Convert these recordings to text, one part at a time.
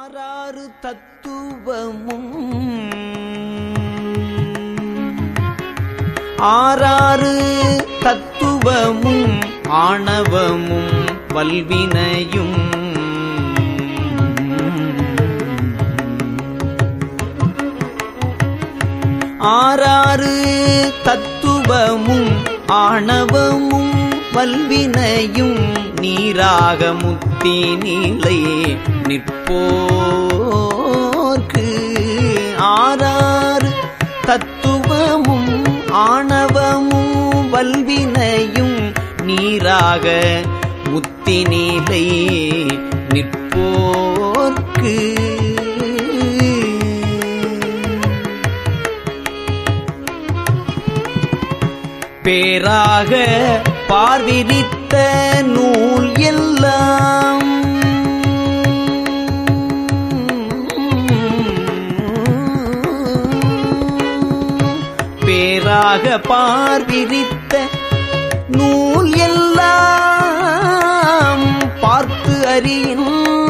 ஆறாறு தத்துவமும் ஆறாறு தத்துவமும் ஆணவமும் வல்வினையும் ஆறாறு தத்துவமும் ஆணவமும் வல்வினையும் நீராக முத்தி நிலை நிற்போர்க்கு ஆறாறு தத்துவமும் ஆணவமும் வல்வினையும் நீராக முத்தி நிலை நிற்போர்க்கு பேராக பார்விரித்த நூல் எல்லாம் பேராக பார்விரித்த நூல் எல்லாம் பார்த்து அறியும்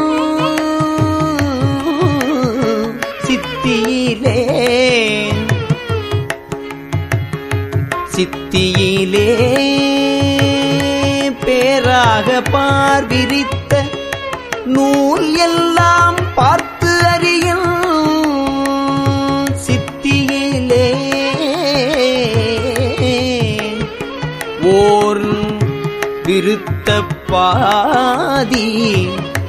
சித்தியிலே சித்தியிலே பேராக பார்விரித்த நூல் எல்லாம் பார்த்து அறியும் சித்தியிலே ஓர் விருத்த பாதி